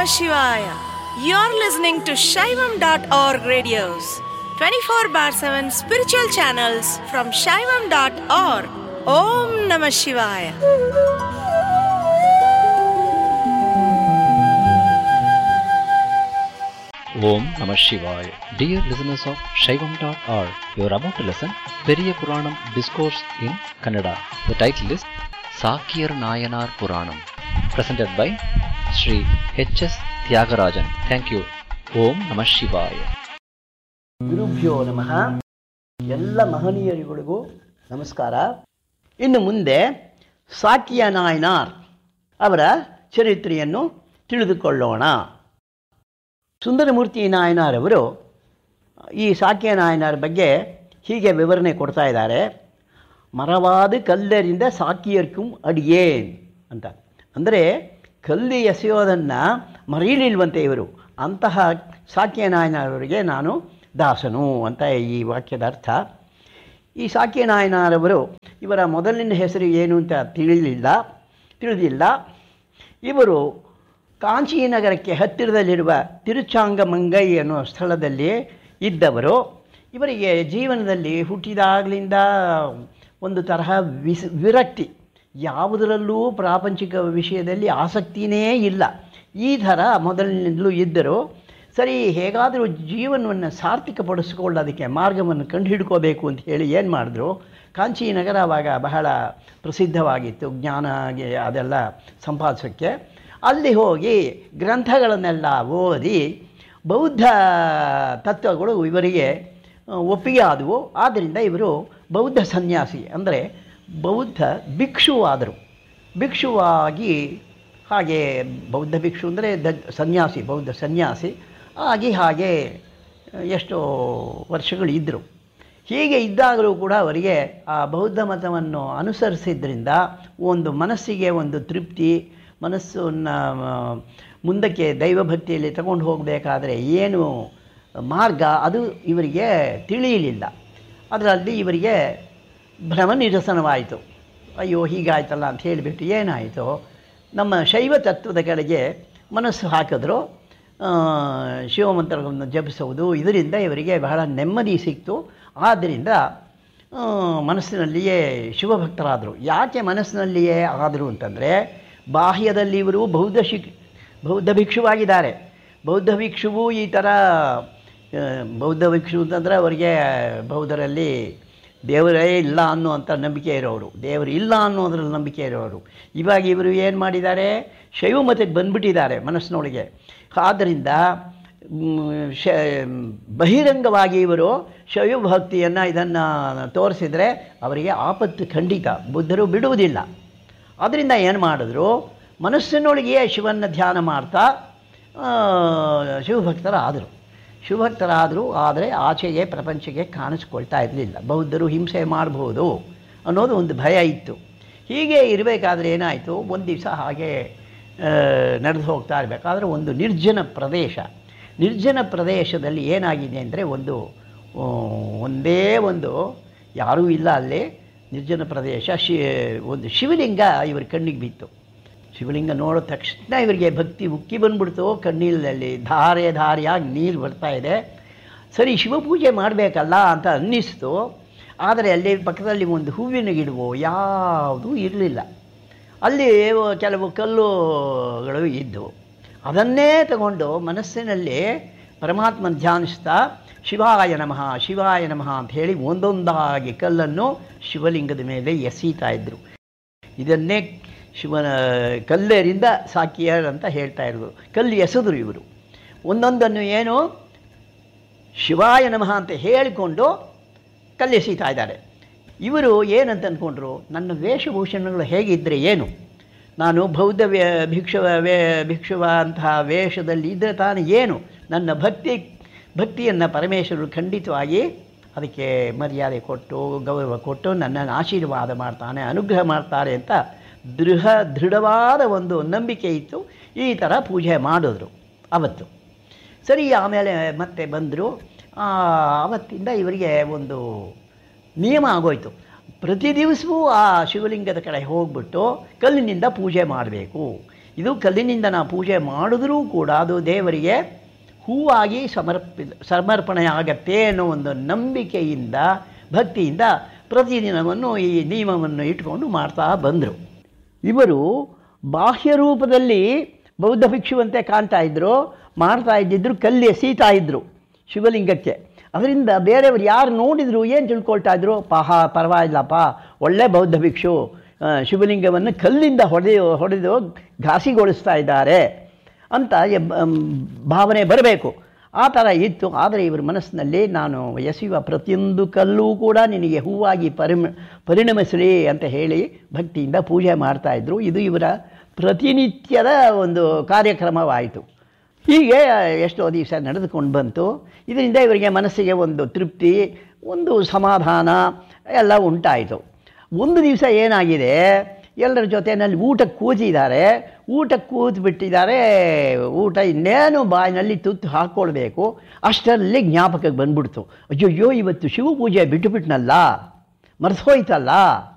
Shivaya. You're listening to Shaivam.org radios, 24 bar 7 spiritual channels from Shaivam.org. Om Namah Shivaya. Om Namah Shivaya. Dear listeners of Shaivam.org, you are about to listen Periya Puranam Discourse in Kannada. The title is Sakir Nayanar Puranam, presented by Sri H.S. Tyagarajan. Thank you. Om Namah Shivaya. ಗುರುಭ್ಯೋ ನಮಃ ಎಲ್ಲ ಮಹನೀಯರಿಗಳಿಗೂ ನಮಸ್ಕಾರ ಇನ್ನು ಮುಂದೆ ಸಾಕಿಯ ನಾಯನಾರ್ ಅವರ ಚರಿತ್ರೆಯನ್ನು ತಿಳಿದುಕೊಳ್ಳೋಣ ಸುಂದರಮೂರ್ತಿ ನಾಯನಾರ್ ಅವರು ಈ ಸಾಕಿಯ ನಾಯನಾರ್ ಬಗ್ಗೆ ಹೀಗೆ ವಿವರಣೆ ಕೊಡ್ತಾ ಇದ್ದಾರೆ ಮರವಾದ ಕಲ್ಲರಿಂದ ಸಾಕಿಯರ್ಕುಂ ಅಡಿಯೇನ್ ಅಂತ ಅಂದರೆ ಕಲ್ಲು ಎಸೆಯೋದನ್ನು ಮರೀಲಿಲ್ವಂತೆ ಇವರು ಅಂತಹ ಸಾಕಿಯ ನಾಯನವರಿಗೆ ನಾನು ದಾಸನು ಅಂತ ಈ ವಾಕ್ಯದ ಅರ್ಥ ಈ ಸಾಕಿಯ ನಾಯನರವರು ಇವರ ಮೊದಲಿನ ಹೆಸರು ಏನು ಅಂತ ತಿಳಿಲಿಲ್ಲ ತಿಳಿದಿಲ್ಲ ಇವರು ಕಾಂಚೀನಗರಕ್ಕೆ ಹತ್ತಿರದಲ್ಲಿರುವ ತಿರುಚಾಂಗಮಂಗೈ ಅನ್ನೋ ಸ್ಥಳದಲ್ಲಿ ಇದ್ದವರು ಇವರಿಗೆ ಜೀವನದಲ್ಲಿ ಹುಟ್ಟಿದಾಗಲಿಂದ ಒಂದು ತರಹ ವಿಸ್ ವಿರಕ್ತಿ ಯಾವುದರಲ್ಲೂ ಪ್ರಾಪಂಚಿಕ ವಿಷಯದಲ್ಲಿ ಆಸಕ್ತಿನೇ ಇಲ್ಲ ಈ ಥರ ಮೊದಲಿನಿಂದಲೂ ಇದ್ದರು ಸರಿ ಹೇಗಾದರೂ ಜೀವನವನ್ನು ಸಾರ್ಥಕಪಡಿಸ್ಕೊಳ್ಳೋದಕ್ಕೆ ಮಾರ್ಗವನ್ನು ಕಂಡುಹಿಡ್ಕೋಬೇಕು ಅಂತ ಹೇಳಿ ಏನು ಮಾಡಿದ್ರು ಕಾಂಚೀನಗರ ಆವಾಗ ಬಹಳ ಪ್ರಸಿದ್ಧವಾಗಿತ್ತು ಜ್ಞಾನಗೆ ಅದೆಲ್ಲ ಸಂಪಾದಿಸೋಕ್ಕೆ ಅಲ್ಲಿ ಹೋಗಿ ಗ್ರಂಥಗಳನ್ನೆಲ್ಲ ಓದಿ ಬೌದ್ಧ ತತ್ವಗಳು ಇವರಿಗೆ ಒಪ್ಪಿಗೆ ಆದವು ಆದ್ದರಿಂದ ಇವರು ಬೌದ್ಧ ಸನ್ಯಾಸಿ ಅಂದರೆ ಬೌದ್ಧ ಭಿಕ್ಷುವಾದರು ಭಿಕ್ಷುವಾಗಿ ಹಾಗೆ ಬೌದ್ಧ ಭಿಕ್ಷು ಅಂದರೆ ದ ಸನ್ಯಾಸಿ ಬೌದ್ಧ ಸನ್ಯಾಸಿ ಆಗಿ ಹಾಗೆ ಎಷ್ಟೋ ವರ್ಷಗಳು ಇದ್ದರು ಹೀಗೆ ಇದ್ದಾಗಲೂ ಕೂಡ ಅವರಿಗೆ ಆ ಬೌದ್ಧ ಮತವನ್ನು ಅನುಸರಿಸಿದ್ರಿಂದ ಒಂದು ಮನಸ್ಸಿಗೆ ಒಂದು ತೃಪ್ತಿ ಮನಸ್ಸನ್ನು ಮುಂದಕ್ಕೆ ದೈವಭಕ್ತಿಯಲ್ಲಿ ತಗೊಂಡು ಹೋಗಬೇಕಾದ್ರೆ ಏನು ಮಾರ್ಗ ಅದು ಇವರಿಗೆ ತಿಳಿಯಲಿಲ್ಲ ಅದರಲ್ಲಿ ಇವರಿಗೆ ಭ್ರಮ ನಿರಸನವಾಯಿತು ಅಯ್ಯೋ ಹೀಗಾಯ್ತಲ್ಲ ಅಂತ ಹೇಳಿಬಿಟ್ಟು ಏನಾಯಿತು ನಮ್ಮ ಶೈವ ತತ್ವದ ಕಡೆಗೆ ಮನಸ್ಸು ಹಾಕಿದ್ರು ಶಿವಮಂತ್ರಗಳನ್ನು ಜಪಿಸುವುದು ಇದರಿಂದ ಇವರಿಗೆ ಬಹಳ ನೆಮ್ಮದಿ ಸಿಕ್ತು ಆದ್ದರಿಂದ ಮನಸ್ಸಿನಲ್ಲಿಯೇ ಶಿವಭಕ್ತರಾದರು ಯಾಕೆ ಮನಸ್ಸಿನಲ್ಲಿಯೇ ಆದರು ಅಂತಂದರೆ ಬಾಹ್ಯದಲ್ಲಿ ಇವರು ಬೌದ್ಧ ಶಿಕ್ ಬೌದ್ಧ ಭಿಕ್ಷುವಾಗಿದ್ದಾರೆ ಬೌದ್ಧ ಭಿಕ್ಷುವು ಈ ಥರ ಬೌದ್ಧ ಭಿಕ್ಷು ಅಂತಂದರೆ ಅವರಿಗೆ ಬೌದ್ಧರಲ್ಲಿ ದೇವರೇ ಇಲ್ಲ ಅನ್ನುವಂಥ ನಂಬಿಕೆ ಇರೋರು ದೇವರು ಇಲ್ಲ ಅನ್ನೋದ್ರಲ್ಲಿ ನಂಬಿಕೆ ಇರೋರು ಇವಾಗ ಇವರು ಏನು ಮಾಡಿದ್ದಾರೆ ಶೈವ ಮತಕ್ಕೆ ಬಂದ್ಬಿಟ್ಟಿದ್ದಾರೆ ಮನಸ್ಸಿನೊಳಗೆ ಆದ್ದರಿಂದ ಶ ಬಹಿರಂಗವಾಗಿ ಇವರು ಶೈವ ಭಕ್ತಿಯನ್ನು ಇದನ್ನು ತೋರಿಸಿದರೆ ಅವರಿಗೆ ಆಪತ್ತು ಖಂಡಿತ ಬುದ್ಧರು ಬಿಡುವುದಿಲ್ಲ ಅದರಿಂದ ಏನು ಮಾಡಿದ್ರು ಮನಸ್ಸಿನೊಳಗೆಯೇ ಶಿವನ ಧ್ಯಾನ ಮಾಡ್ತಾ ಶಿವಭಕ್ತರಾದರು ಶಿವಭಕ್ತರಾದರು ಆದರೆ ಆಚೆಗೆ ಪ್ರಪಂಚಕ್ಕೆ ಕಾಣಿಸ್ಕೊಳ್ತಾ ಇರಲಿಲ್ಲ ಬೌದ್ಧರು ಹಿಂಸೆ ಮಾಡ್ಬೋದು ಅನ್ನೋದು ಒಂದು ಭಯ ಇತ್ತು ಹೀಗೆ ಇರಬೇಕಾದ್ರೆ ಏನಾಯಿತು ಒಂದು ದಿವಸ ಹಾಗೆ ನಡೆದು ಹೋಗ್ತಾ ಇರಬೇಕಾದ್ರೆ ಒಂದು ನಿರ್ಜನ ಪ್ರದೇಶ ನಿರ್ಜನ ಪ್ರದೇಶದಲ್ಲಿ ಏನಾಗಿದೆ ಅಂದರೆ ಒಂದು ಒಂದೇ ಒಂದು ಯಾರೂ ಇಲ್ಲ ಅಲ್ಲಿ ನಿರ್ಜನ ಪ್ರದೇಶ ಶಿ ಒಂದು ಶಿವಲಿಂಗ ಇವ್ರ ಕಣ್ಣಿಗೆ ಬಿತ್ತು ಶಿವಲಿಂಗ ನೋಡಿದ ತಕ್ಷಣ ಇವರಿಗೆ ಭಕ್ತಿ ಉಕ್ಕಿ ಬಂದ್ಬಿಡ್ತು ಕಣ್ಣೀರಲ್ಲಿ ಧಾರೆ ಧಾರೆಯಾಗಿ ನೀರು ಬರ್ತಾ ಇದೆ ಸರಿ ಶಿವಪೂಜೆ ಮಾಡಬೇಕಲ್ಲ ಅಂತ ಅನ್ನಿಸ್ತು ಆದರೆ ಅಲ್ಲಿ ಪಕ್ಕದಲ್ಲಿ ಒಂದು ಹೂವಿನ ಗಿಡವು ಯಾವುದೂ ಇರಲಿಲ್ಲ ಅಲ್ಲಿ ಕೆಲವು ಕಲ್ಲುಗಳು ಇದ್ದವು ಅದನ್ನೇ ತಗೊಂಡು ಮನಸ್ಸಿನಲ್ಲಿ ಪರಮಾತ್ಮನ ಧ್ಯಾನಿಸ್ತಾ ಶಿವಾಯ ನಮಃ ಶಿವಾಯ ನಮಃ ಅಂತ ಹೇಳಿ ಒಂದೊಂದಾಗಿ ಕಲ್ಲನ್ನು ಶಿವಲಿಂಗದ ಮೇಲೆ ಎಸೀತಾ ಇದ್ದರು ಇದನ್ನೇ ಶಿವನ ಕಲ್ಲೇರಿಂದ ಸಾಕಿಯರ್ ಅಂತ ಹೇಳ್ತಾ ಇರೋದು ಕಲ್ಲು ಎಸೆದ್ರು ಇವರು ಒಂದೊಂದನ್ನು ಏನು ಶಿವಾಯ ನಮಃ ಅಂತ ಹೇಳಿಕೊಂಡು ಕಲ್ಲೆಸೀತಾ ಇದ್ದಾರೆ ಇವರು ಏನಂತ ಅಂದ್ಕೊಂಡ್ರು ನನ್ನ ವೇಷಭೂಷಣಗಳು ಹೇಗಿದ್ದರೆ ಏನು ನಾನು ಬೌದ್ಧ ವೇ ಭಿಕ್ಷುವ ವೇ ಭಿಕ್ಷುವ ಅಂತಹ ವೇಷದಲ್ಲಿ ಇದ್ದರೆ ತಾನು ಏನು ನನ್ನ ಭಕ್ತಿ ಭಕ್ತಿಯನ್ನು ಪರಮೇಶ್ವರರು ಖಂಡಿತವಾಗಿ ಅದಕ್ಕೆ ಮರ್ಯಾದೆ ಕೊಟ್ಟು ಗೌರವ ಕೊಟ್ಟು ನನ್ನನ್ನು ಆಶೀರ್ವಾದ ಮಾಡ್ತಾನೆ ಅನುಗ್ರಹ ಮಾಡ್ತಾರೆ ಅಂತ ದೃಢ ದೃಢವಾದ ಒಂದು ನಂಬಿಕೆ ಇತ್ತು ಈ ಥರ ಪೂಜೆ ಮಾಡಿದ್ರು ಅವತ್ತು ಸರಿ ಆಮೇಲೆ ಮತ್ತೆ ಬಂದರು ಆವತ್ತಿಂದ ಇವರಿಗೆ ಒಂದು ನಿಯಮ ಆಗೋಯ್ತು ಪ್ರತಿ ದಿವಸವೂ ಆ ಶಿವಲಿಂಗದ ಕಡೆ ಹೋಗ್ಬಿಟ್ಟು ಕಲ್ಲಿನಿಂದ ಪೂಜೆ ಮಾಡಬೇಕು ಇದು ಕಲ್ಲಿನಿಂದ ನಾವು ಪೂಜೆ ಮಾಡಿದ್ರೂ ಕೂಡ ಅದು ದೇವರಿಗೆ ಹೂವಾಗಿ ಸಮರ್ಪಿ ಸಮರ್ಪಣೆ ಆಗತ್ತೆ ಅನ್ನೋ ಒಂದು ನಂಬಿಕೆಯಿಂದ ಭಕ್ತಿಯಿಂದ ಪ್ರತಿದಿನವನ್ನು ಈ ನಿಯಮವನ್ನು ಇಟ್ಕೊಂಡು ಮಾಡ್ತಾ ಬಂದರು ಇವರು ಬಾಹ್ಯ ರೂಪದಲ್ಲಿ ಬೌದ್ಧ ಭಿಕ್ಷುವಂತೆ ಕಾಣ್ತಾ ಇದ್ದರು ಮಾಡ್ತಾ ಇದ್ದಿದ್ರು ಕಲ್ಲಿ ಎಸೀತಾ ಇದ್ದರು ಶಿವಲಿಂಗಕ್ಕೆ ಅದರಿಂದ ಬೇರೆಯವರು ಯಾರು ನೋಡಿದ್ರು ಏನು ತಿಳ್ಕೊಳ್ತಾ ಇದ್ರು ಪಾಹ ಪರವಾಗಿಲ್ಲಪ್ಪ ಒಳ್ಳೆ ಬೌದ್ಧ ಭಿಕ್ಷು ಆ, ಶಿವಲಿಂಗವನ್ನು ಕಲ್ಲಿಂದ ಹೊಡೆದು ಹೊಡೆದು ಘಾಸಿಗೊಳಿಸ್ತಾ ಇದ್ದಾರೆ ಅಂತ ಎಬ್- ಅಮ್, ಭಾವನೆ ಬರಬೇಕು ಆ ಥರ ಇತ್ತು ಆದರೆ ಇವರ ಮನಸ್ಸಿನಲ್ಲಿ ನಾನು ಎಸೆಯುವ ಪ್ರತಿಯೊಂದು ಕಲ್ಲೂ ಕೂಡ ನಿನಗೆ ಹೂವಾಗಿ ಪರಿಮ ಪರಿಣಮಿಸಲಿ ಅಂತ ಹೇಳಿ ಭಕ್ತಿಯಿಂದ ಪೂಜೆ ಮಾಡ್ತಾಯಿದ್ರು ಇದು ಇವರ ಪ್ರತಿನಿತ್ಯದ ಒಂದು ಕಾರ್ಯಕ್ರಮವಾಯಿತು ಹೀಗೆ ಎಷ್ಟೋ ದಿವಸ ನಡೆದುಕೊಂಡು ಬಂತು ಇದರಿಂದ ಇವರಿಗೆ ಮನಸ್ಸಿಗೆ ಒಂದು ತೃಪ್ತಿ ಒಂದು ಸಮಾಧಾನ ಎಲ್ಲ ಉಂಟಾಯಿತು ಒಂದು ದಿವಸ ಏನಾಗಿದೆ ಎಲ್ಲರ ಜೊತೆಯಲ್ಲಿ ಊಟಕ್ಕೆ ಕೂತಿದ್ದಾರೆ ಊಟಕ್ಕೆ ಕೂತು ಬಿಟ್ಟಿದ್ದಾರೆ ಊಟ ಇನ್ನೇನು ಬಾಯಿನಲ್ಲಿ ತುತ್ತು ಹಾಕ್ಕೊಳ್ಬೇಕು ಅಷ್ಟರಲ್ಲಿ ಜ್ಞಾಪಕಕ್ಕೆ ಬಂದ್ಬಿಡ್ತು ಅಯ್ಯಯ್ಯೋ ಇವತ್ತು ಶಿವ ಪೂಜೆ ಬಿಟ್ಟುಬಿಟ್ನಲ್ಲ ಮರೆಸೋಯ್ತಲ್ಲ